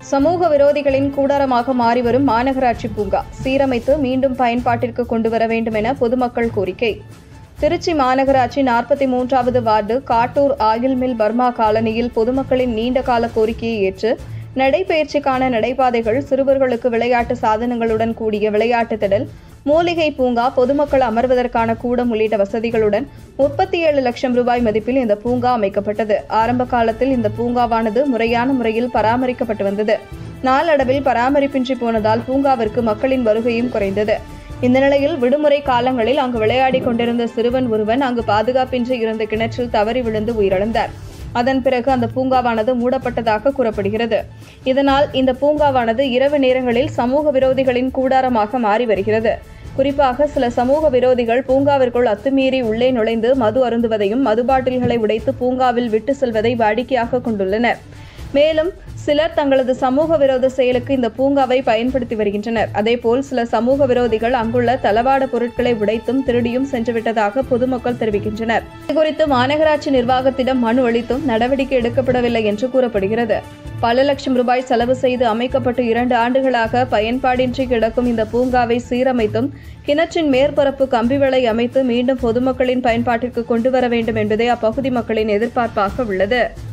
சமூக விரோதிகளின் கூடாரமாக மாறிவரும் மாநகராட்சி பூங்கா சீரமைத்து மீண்டும் பயன்பாட்டிற்கு கொண்டு வர வேண்டும் என பொதுமக்கள் கோரிக்கை திருச்சி மாநகராட்சி நாற்பத்தி மூன்றாவது ward Kattur oil mill Burma காலனியில் பொதுமக்களின் நீண்டகால கோரிக்கையை ஏற்று நடைபயிற்சிக்கான நடைபாதைகள் சிறுவர்களுக்கு விளையாட்டு சாதனங்களுடன் கூடிய விளையாட்டு திடல் மூலிகை பூங்கா பொதுமக்கள் அமர்வதற்கான கூடம் உள்ளிட்ட வசதிகளுடன் முப்பத்தி ஏழு லட்சம் ரூபாய் மதிப்பில் இந்த பூங்கா அமைக்கப்பட்டது ஆரம்ப காலத்தில் இந்த பூங்காவானது முறையான முறையில் பராமரிக்கப்பட்டு வந்தது நாளடைவில் பராமரிப்பின்றி போனதால் பூங்காவிற்கு மக்களின் வருகையும் குறைந்தது இந்த நிலையில் விடுமுறை காலங்களில் அங்கு விளையாடிக் கொண்டிருந்த சிறுவன் ஒருவன் அங்கு பாதுகாப்பின்றி இருந்த கிணற்றில் தவறி விழுந்து உயிரிழந்தார் அதன் பிறகு அந்த பூங்காவானது மூடப்பட்டதாக கூறப்படுகிறது இதனால் இந்த பூங்காவானது இரவு நேரங்களில் சமூக விரோதிகளின் கூடாரமாக மாறி வருகிறது குறிப்பாக சில சமூக விரோதிகள் பூங்காவிற்குள் அத்துமீறி உள்ளே நுழைந்து மது அருந்துவதையும் மது பாட்டில்களை உடைத்து பூங்காவில் விட்டு செல்வதை வாடிக்கையாக கொண்டுள்ளனர் மேலும் சிலர் தங்களது சமூக விரோத செயலுக்கு இந்த பூங்காவை பயன்படுத்தி வருகின்றனர் அதேபோல் சில சமூக விரோதிகள் அங்குள்ள தளவாட பொருட்களை உடைத்தும் திருடியும் சென்றுவிட்டதாக பொதுமக்கள் தெரிவிக்கின்றனர் இதுகுறித்து மாநகராட்சி நிர்வாகத்திடம் மனு அளித்தும் நடவடிக்கை எடுக்கப்படவில்லை என்று கூறப்படுகிறது பல லட்சம் ரூபாய் செலவு செய்து அமைக்கப்பட்டு இரண்டு ஆண்டுகளாக பயன்பாடின்றி கிடக்கும் இந்த பூங்காவை சீரமைத்தும் கிணற்றின் மேற்பரப்பு கம்பிவளை அமைத்து மீண்டும் பொதுமக்களின் பயன்பாட்டிற்கு கொண்டு வர வேண்டும் என்பதே அப்பகுதி மக்களின் எதிர்பார்ப்பாக உள்ளது